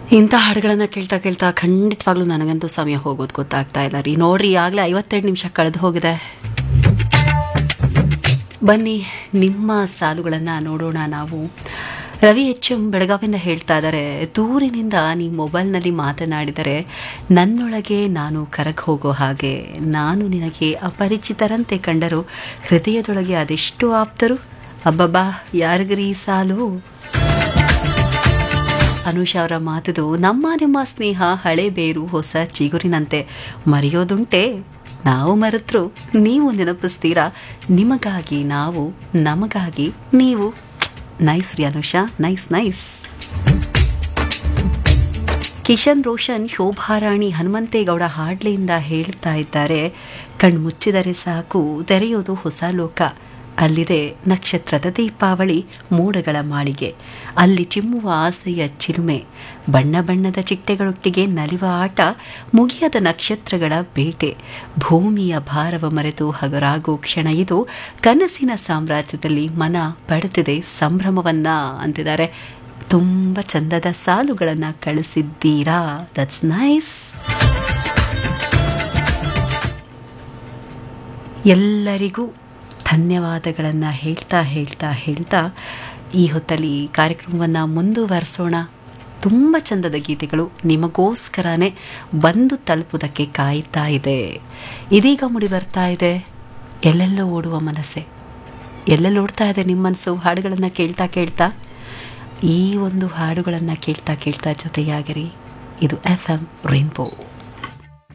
ಇಂಥ ಹಾಡುಗಳನ್ನು ಕೇಳ್ತಾ ಕೇಳ್ತಾ ಖಂಡಿತವಾಗ್ಲೂ ನನಗಂತೂ ಸಮಯ ಹೋಗೋದು ಗೊತ್ತಾಗ್ತಾ ಇಲ್ಲ ರೀ ನೋಡ್ರಿ ಆಗಲೇ ಐವತ್ತೆರಡು ನಿಮಿಷ ಕಳೆದು ಹೋಗಿದೆ ಬನ್ನಿ ನಿಮ್ಮ ಸಾಲುಗಳನ್ನು ನೋಡೋಣ ನಾವು ರವಿ ಎಚ್ ಎಂ ಬೆಳಗಾವಿಂದ ಹೇಳ್ತಾ ಇದ್ದಾರೆ ದೂರಿನಿಂದ ನೀವು ಮೊಬೈಲ್ನಲ್ಲಿ ಮಾತನಾಡಿದರೆ ನನ್ನೊಳಗೆ ನಾನು ಕರಗಿ ಹೋಗೋ ಹಾಗೆ ನಾನು ನಿನಗೆ ಅಪರಿಚಿತರಂತೆ ಕಂಡರು ಹೃದಯದೊಳಗೆ ಅದೆಷ್ಟು ಆಪ್ತರು ಅಬ್ಬಬ್ಬಾ ಯಾರಿಗರಿ ಈ ಸಾಲು ಅನುಷ ಅವರ ಮಾತುದು ನಮ್ಮ ನಿಮ್ಮ ಸ್ನೇಹ ಹಳೆ ಬೇರು ಹೊಸ ಚಿಗುರಿನಂತೆ ಮರೆಯೋದುಂಟೆ ನಾವು ಮರೆತರು ನೀವು ನೆನಪಿಸ್ತೀರಾ ನಿಮಗಾಗಿ ನಾವು ನಮಗಾಗಿ ನೀವು ನೈಸ್ ರೀ ಅನುಷ ನೈಸ್ ನೈಸ್ ಕಿಶನ್ ರೋಷನ್ ಶೋಭಾರಾಣಿ ಹನುಮಂತೇಗೌಡ ಹಾಡ್ಲಿಯಿಂದ ಹೇಳ್ತಾ ಇದ್ದಾರೆ ಕಣ್ಮುಚ್ಚಿದರೆ ಸಾಕು ತೆರೆಯೋದು ಹೊಸ ಲೋಕ ಅಲ್ಲಿದೆ ನಕ್ಷತ್ರದ ದೀಪಾವಳಿ ಮೋಡಗಳ ಮಾಳಿಗೆ ಅಲ್ಲಿ ಚಿಮ್ಮುವ ಆಸೆಯ ಚಿಲುಮೆ ಬಣ್ಣ ಬಣ್ಣದ ಚಿಟ್ಟೆಗಳೊಟ್ಟಿಗೆ ನಲಿವ ಆಟ ಮುಗಿಯದ ನಕ್ಷತ್ರಗಳ ಬೇಟೆ ಭೂಮಿಯ ಭಾರವ ಮರೆತು ಹಗರಾಗೋ ಕ್ಷಣ ಇದು ಕನಸಿನ ಸಾಮ್ರಾಜ್ಯದಲ್ಲಿ ಮನ ಪಡೆದಿದೆ ಸಂಭ್ರಮವನ್ನ ಅಂತಿದ್ದಾರೆ ತುಂಬ ಚಂದದ ಸಾಲುಗಳನ್ನು ಕಳಿಸಿದ್ದೀರಾ ದಟ್ಸ್ ನೈಸ್ ಎಲ್ಲರಿಗೂ ಧನ್ಯವಾದಗಳನ್ನು ಹೇಳ್ತಾ ಹೇಳ್ತಾ ಹೇಳ್ತಾ ಈ ಹೊತ್ತಲ್ಲಿ ಕಾರ್ಯಕ್ರಮವನ್ನು ಮುಂದುವರಿಸೋಣ ತುಂಬ ಚಂದದ ಗೀತೆಗಳು ನಿಮಗೋಸ್ಕರನೇ ಬಂದು ತಲುಪುವುದಕ್ಕೆ ಕಾಯ್ತಾ ಇದೆ ಇದೀಗ ಮುಡಿ ಬರ್ತಾ ಇದೆ ಎಲ್ಲೆಲ್ಲೋ ಓಡುವ ಮನಸ್ಸೆ ಎಲ್ಲೆಲ್ಲಿ ಓಡ್ತಾ ಇದೆ ನಿಮ್ಮ ಮನಸ್ಸು ಹಾಡುಗಳನ್ನು ಕೇಳ್ತಾ ಕೇಳ್ತಾ ಈ ಒಂದು ಹಾಡುಗಳನ್ನು ಕೇಳ್ತಾ ಕೇಳ್ತಾ ಜೊತೆಯಾಗಿರಿ ಇದು ಎಫ್ ಎಂ ರೈನ್ಬೋ